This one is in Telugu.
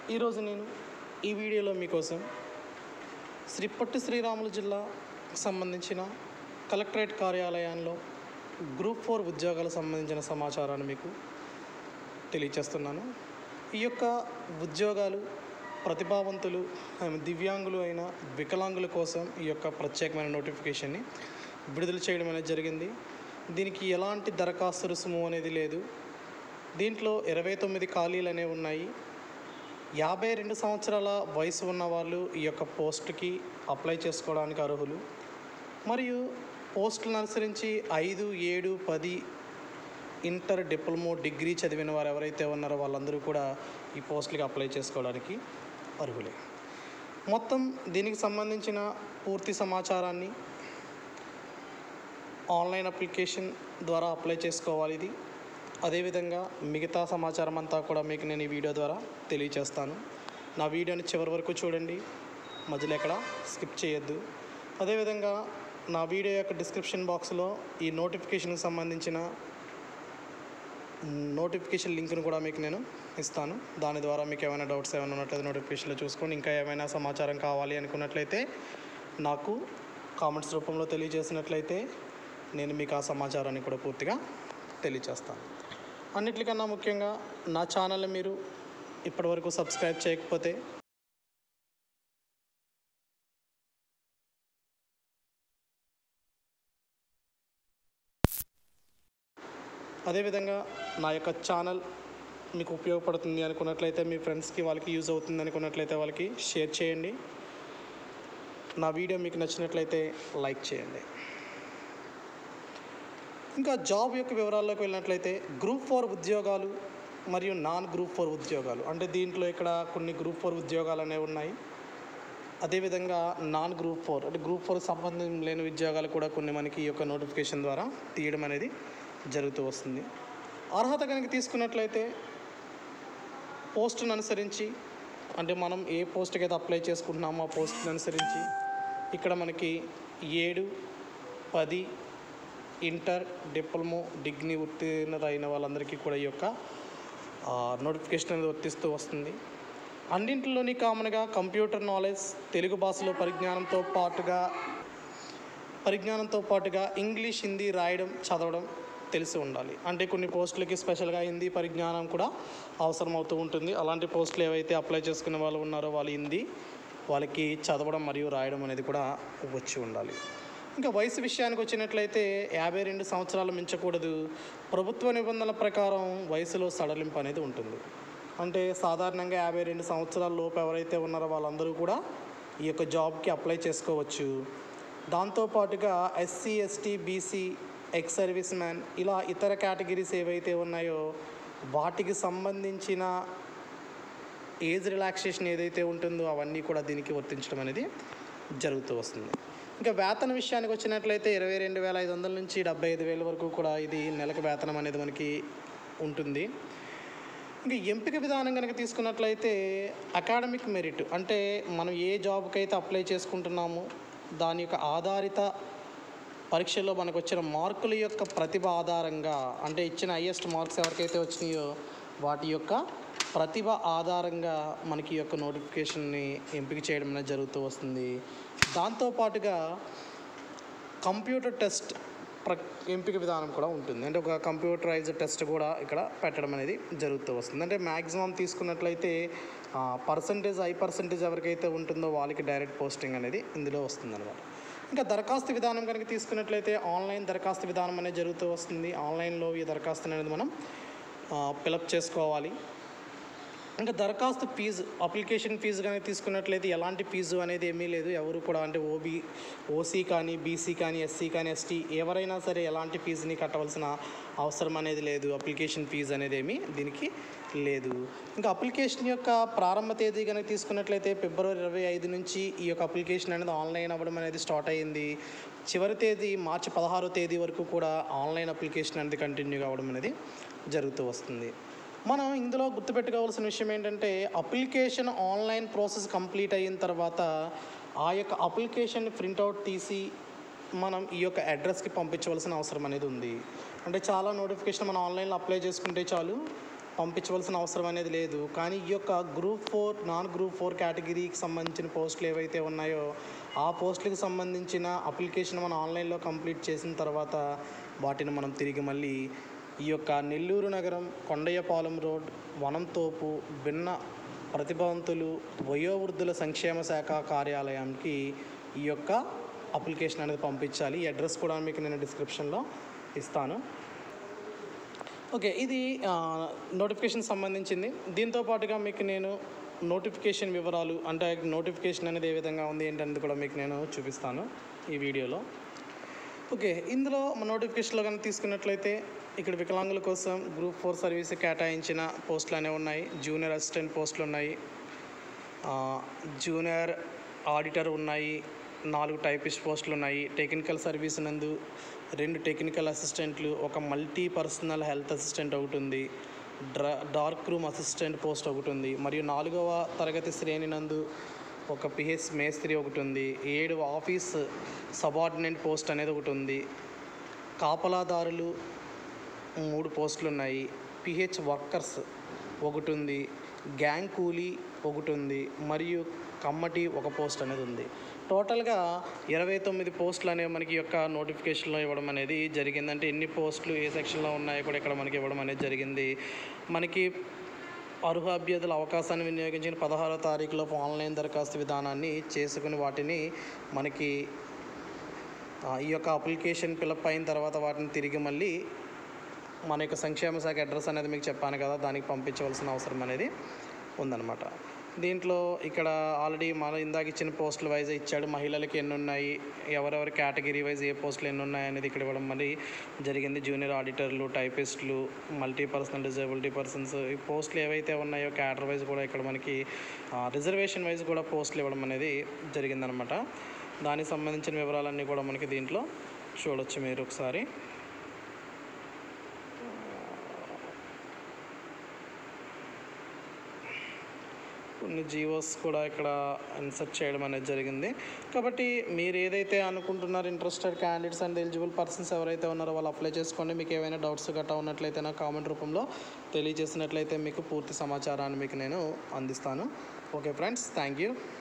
ఈరోజు నేను ఈ వీడియోలో మీకోసం శ్రీ పొట్టి శ్రీరాములు జిల్లాకు సంబంధించిన కలెక్టరేట్ కార్యాలయంలో గ్రూప్ ఫోర్ ఉద్యోగాలకు సంబంధించిన సమాచారాన్ని మీకు తెలియచేస్తున్నాను ఈ యొక్క ఉద్యోగాలు ప్రతిభావంతులు ఆ, దివ్యాంగులు అయిన వికలాంగుల కోసం ఈ యొక్క ప్రత్యేకమైన నోటిఫికేషన్ని విడుదల చేయడం అనేది జరిగింది దీనికి ఎలాంటి దరఖాస్తు రుసుము అనేది లేదు దీంట్లో ఇరవై తొమ్మిది ఖాళీలు అనేవి ఉన్నాయి యాభై రెండు సంవత్సరాల వయసు ఉన్న వాళ్ళు ఈ యొక్క పోస్ట్కి అప్లై చేసుకోవడానికి అర్హులు మరియు పోస్టులను అనుసరించి ఐదు ఏడు పది ఇంటర్ డిప్లొమో డిగ్రీ చదివిన వారు ఎవరైతే ఉన్నారో వాళ్ళందరూ కూడా ఈ పోస్టులకి అప్లై చేసుకోవడానికి అర్హులే మొత్తం దీనికి సంబంధించిన పూర్తి సమాచారాన్ని ఆన్లైన్ అప్లికేషన్ ద్వారా అప్లై చేసుకోవాలి ఇది అదేవిధంగా మిగతా సమాచారం అంతా కూడా మీకు నేను ఈ వీడియో ద్వారా తెలియచేస్తాను నా వీడియోని చివరి వరకు చూడండి మధ్యలో ఎక్కడ స్కిప్ చేయొద్దు అదేవిధంగా నా వీడియో యొక్క డిస్క్రిప్షన్ బాక్స్లో ఈ నోటిఫికేషన్కి సంబంధించిన నోటిఫికేషన్ లింక్ను కూడా మీకు నేను ఇస్తాను దాని ద్వారా మీకు ఏమైనా డౌట్స్ ఏమైనా ఉన్నట్లయితే నోటిఫికేషన్లో చూసుకొని ఇంకా ఏమైనా సమాచారం కావాలి అనుకున్నట్లయితే నాకు కామెంట్స్ రూపంలో తెలియజేసినట్లయితే నేను మీకు ఆ సమాచారాన్ని కూడా పూర్తిగా తెలియజేస్తాను అన్నిటికన్నా ముఖ్యంగా నా ఛానల్ని మీరు ఇప్పటివరకు సబ్స్క్రైబ్ చేయకపోతే అదేవిధంగా నా యొక్క ఛానల్ మీకు ఉపయోగపడుతుంది అనుకున్నట్లయితే మీ ఫ్రెండ్స్కి వాళ్ళకి యూజ్ అవుతుంది అనుకున్నట్లయితే వాళ్ళకి షేర్ చేయండి నా వీడియో మీకు నచ్చినట్లయితే లైక్ చేయండి ఇంకా జాబ్ యొక్క వివరాల్లోకి వెళ్ళినట్లయితే గ్రూప్ ఫోర్ ఉద్యోగాలు మరియు నాన్ గ్రూప్ ఫోర్ ఉద్యోగాలు అంటే దీంట్లో ఇక్కడ కొన్ని గ్రూప్ ఫోర్ ఉద్యోగాలు అనేవి ఉన్నాయి అదేవిధంగా నాన్ గ్రూప్ ఫోర్ అంటే గ్రూప్ ఫోర్ సంబంధం లేని ఉద్యోగాలు కూడా కొన్ని మనకి ఈ యొక్క నోటిఫికేషన్ ద్వారా తీయడం అనేది జరుగుతూ వస్తుంది అర్హత కనుక తీసుకున్నట్లయితే పోస్టును అనుసరించి అంటే మనం ఏ పోస్ట్కి అయితే అప్లై చేసుకుంటున్నామో ఆ పోస్ట్ని అనుసరించి ఇక్కడ మనకి ఏడు పది ఇంటర్ డిప్లొమో డిగ్రీ ఉత్తీర్ణత అయిన వాళ్ళందరికీ కూడా ఈ యొక్క నోటిఫికేషన్ అనేది వర్తిస్తూ వస్తుంది అన్నింటిలోని కామన్గా కంప్యూటర్ నాలెడ్జ్ తెలుగు భాషలో పరిజ్ఞానంతో పాటుగా పరిజ్ఞానంతో పాటుగా ఇంగ్లీష్ హిందీ రాయడం చదవడం తెలిసి ఉండాలి అంటే కొన్ని పోస్టులకి స్పెషల్గా హిందీ పరిజ్ఞానం కూడా అవసరం అవుతూ ఉంటుంది అలాంటి పోస్టులు ఏవైతే అప్లై చేసుకునే వాళ్ళు ఉన్నారో వాళ్ళు హిందీ వాళ్ళకి చదవడం మరియు రాయడం అనేది కూడా వచ్చి ఉండాలి ఇంకా వయసు విషయానికి వచ్చినట్లయితే యాభై రెండు సంవత్సరాలు మించకూడదు ప్రభుత్వ నిబంధనల ప్రకారం వయసులో సడలింపు అనేది ఉంటుంది అంటే సాధారణంగా యాభై రెండు సంవత్సరాల లోపు ఎవరైతే ఉన్నారో వాళ్ళందరూ కూడా ఈ యొక్క జాబ్కి అప్లై చేసుకోవచ్చు దాంతోపాటుగా SC ST BC ex service man ఇలా ఇతర కేటగిరీస్ ఏవైతే ఉన్నాయో వాటికి సంబంధించిన ఏజ్ రిలాక్సేషన్ ఏదైతే ఉంటుందో అవన్నీ కూడా దీనికి వర్తించడం అనేది జరుగుతూ వస్తుంది ఇంకా వేతన విషయానికి వచ్చినట్లయితే ఇరవై రెండు వేల ఐదు వందల నుంచి డెబ్బై ఐదు వేల వరకు కూడా ఇది నెలకు వేతనం అనేది మనకి ఉంటుంది ఇంకా ఎంపిక విధానం కనుక తీసుకున్నట్లయితే అకాడమిక్ మెరిట్ అంటే మనం ఏ జాబ్కి అయితే అప్లై చేసుకుంటున్నామో దాని యొక్క ఆధారిత పరీక్షల్లో మనకు వచ్చిన మార్కుల యొక్క ప్రతిభ ఆధారంగా అంటే ఇచ్చిన హయ్యెస్ట్ మార్క్స్ ఎవరికైతే వచ్చినాయో వాటి యొక్క ప్రతిభ ఆధారంగా మనకి ఈ యొక్క నోటిఫికేషన్ని ఎంపిక చేయడం అనేది జరుగుతూ వస్తుంది దాంతోపాటుగా కంప్యూటర్ టెస్ట్ ప్ర ఎంపిక విధానం కూడా ఉంటుంది అంటే ఒక కంప్యూటరైజ్ టెస్ట్ కూడా ఇక్కడ పెట్టడం అనేది జరుగుతూ వస్తుంది అంటే మ్యాక్సిమం తీసుకున్నట్లయితే పర్సంటేజ్ హై పర్సంటేజ్ ఎవరికైతే ఉంటుందో వాళ్ళకి డైరెక్ట్ పోస్టింగ్ అనేది ఇందులో వస్తుంది అనమాట ఇంకా దరఖాస్తు విధానం కనుక తీసుకున్నట్లయితే ఆన్లైన్ దరఖాస్తు విధానం అనేది జరుగుతూ వస్తుంది ఆన్లైన్లో ఈ దరఖాస్తు అనేది మనం ఫిలప్ చేసుకోవాలి ఇంకా దరఖాస్తు ఫీజు అప్లికేషన్ ఫీజు కనుక తీసుకున్నట్లయితే ఎలాంటి ఫీజు అనేది ఏమీ లేదు ఎవరు కూడా అంటే ఓబీ ఓసీ కానీ బీసీ కానీ ఎస్సీ కానీ ఎస్టీ ఎవరైనా సరే ఎలాంటి ఫీజుని కట్టవలసిన అవసరం అనేది లేదు అప్లికేషన్ ఫీజు అనేది ఏమీ దీనికి లేదు ఇంకా అప్లికేషన్ యొక్క ప్రారంభ తేదీ కనుక తీసుకున్నట్లయితే ఫిబ్రవరి ఇరవై ఐదు నుంచి ఈ యొక్క అప్లికేషన్ అనేది ఆన్లైన్ అవ్వడం అనేది స్టార్ట్ అయ్యింది చివరి తేదీ మార్చి పదహారో తేదీ వరకు కూడా ఆన్లైన్ అప్లికేషన్ అనేది కంటిన్యూ కావడం అనేది జరుగుతూ వస్తుంది మనం ఇందులో గుర్తుపెట్టుకోవాల్సిన విషయం ఏంటంటే అప్లికేషన్ ఆన్లైన్ ప్రాసెస్ కంప్లీట్ అయిన తర్వాత ఆ యొక్క అప్లికేషన్ ప్రింట్అవుట్ తీసి మనం ఈ యొక్క అడ్రస్కి పంపించవలసిన అవసరం అనేది ఉంది అంటే చాలా నోటిఫికేషన్ మనం ఆన్లైన్లో అప్లై చేసుకుంటే చాలు పంపించవలసిన అవసరం అనేది లేదు కానీ ఈ యొక్క group four non group four కేటగిరీకి సంబంధించిన పోస్టులు ఏవైతే ఉన్నాయో ఆ పోస్టులకు సంబంధించిన అప్లికేషన్ మనం ఆన్లైన్లో కంప్లీట్ చేసిన తర్వాత వాటిని మనం తిరిగి మళ్ళీ ఈ యొక్క నెల్లూరు నగరం కొండయ్యపాలెం రోడ్ వనంతోపు భిన్న ప్రతిభావంతులు వయోవృద్ధుల సంక్షేమ శాఖ కార్యాలయానికి ఈ యొక్క అప్లికేషన్ అనేది పంపించాలి ఈ అడ్రస్ కూడా మీకు నేను డిస్క్రిప్షన్లో ఇస్తాను ఓకే ఇది నోటిఫికేషన్ సంబంధించింది దీంతో పాటుగా మీకు నేను నోటిఫికేషన్ వివరాలు అంటే నోటిఫికేషన్ అనేది ఏ విధంగా ఉంది ఏంటనేది కూడా మీకు నేను చూపిస్తాను ఈ వీడియోలో ఓకే ఇందులో మన నోటిఫికేషన్లో కనుక తీసుకున్నట్లయితే ఇక్కడ వికలాంగుల కోసం గ్రూప్ ఫోర్ సర్వీస్ కేటాయించిన పోస్టులు అనేవి ఉన్నాయి జూనియర్ అసిస్టెంట్ పోస్టులు ఉన్నాయి ఆ, జూనియర్ ఆడిటర్ ఉన్నాయి నాలుగు టైపిస్ట్ పోస్టులు ఉన్నాయి టెక్నికల్ సర్వీస్ నందు రెండు టెక్నికల్ అసిస్టెంట్లు ఒక మల్టీ పర్సనల్ హెల్త్ అసిస్టెంట్ ఒకటి ఉంది డ్రా డార్క్ రూమ్ అసిస్టెంట్ పోస్ట్ ఒకటి ఉంది మరియు నాలుగవ తరగతి శ్రేణి నందు ఒక పిహెచ్ మేస్త్రి ఒకటి ఉంది ఏడు ఆఫీస్ సబార్డినేట్ పోస్ట్ అనేది ఒకటి ఉంది కాపలాదారులు మూడు పోస్టులు ఉన్నాయి పిహెచ్ వర్కర్స్ ఒకటి ఉంది గ్యాంగ్ కూలీ ఒకటి ఉంది మరియు కమ్మటి ఒక పోస్ట్ అనేది ఉంది టోటల్గా ఇరవై తొమ్మిది పోస్టులు అనేవి మనకి ఈ యొక్క నోటిఫికేషన్లో ఇవ్వడం అనేది జరిగిందంటే ఎన్ని పోస్టులు ఏ సెక్షన్లో ఉన్నాయో కూడా ఇక్కడ మనకి ఇవ్వడం అనేది జరిగింది మనకి అర్హ అభ్యర్థుల అవకాశాన్ని వినియోగించిన పదహారో తారీఖులోపు ఆన్లైన్ దరఖాస్తు విధానాన్ని చేసుకుని వాటిని మనకి ఆ, ఈ యొక్క అప్లికేషన్ ఫిలప్ అయిన తర్వాత వాటిని తిరిగి మళ్ళీ మన యొక్క సంక్షేమ శాఖ అడ్రస్ అనేది మీకు చెప్పాను కదా దానికి పంపించవలసిన అవసరం అనేది ఉందన్నమాట దీంట్లో ఇక్కడ ఆల్రెడీ మన ఇందాక ఇచ్చిన పోస్టుల వైజ్ ఇచ్చాడు మహిళలకి ఎన్ని ఉన్నాయి ఎవరెవరి కేటగిరీ వైజ్ ఏ పోస్టులు ఎన్ని ఉన్నాయి అనేది ఇక్కడ ఇవ్వడం మళ్ళీ జరిగింది జూనియర్ ఆడిటర్లు టైపిస్టులు మల్టీ పర్సనల్ డిజేబిలిటీ పర్సన్స్ ఈ పోస్టులు ఏవైతే ఉన్నాయో క్యాటర్ వైజ్ కూడా ఇక్కడ మనకి రిజర్వేషన్ వైజ్ కూడా పోస్టులు ఇవ్వడం అనేది జరిగిందనమాట దానికి సంబంధించిన వివరాలన్నీ కూడా మనకి దీంట్లో చూడొచ్చు మీరు ఒకసారి కొన్ని జీవోస్ కూడా ఇక్కడ ఇన్సర్ట్ చేయడం అనేది జరిగింది కాబట్టి మీరు ఏదైతే అనుకుంటున్నారో interested candidates and eligible persons ఎవరైతే ఉన్నారో వాళ్ళు అప్లై చేసుకోండి మీకు ఏమైనా డౌట్స్ గట్టా ఉన్నట్లయితే నా కామెంట్ రూపంలో తెలియజేసినట్లయితే మీకు పూర్తి సమాచారాన్ని మీకు నేను అందిస్తాను ఓకే ఫ్రెండ్స్ థ్యాంక్ యూ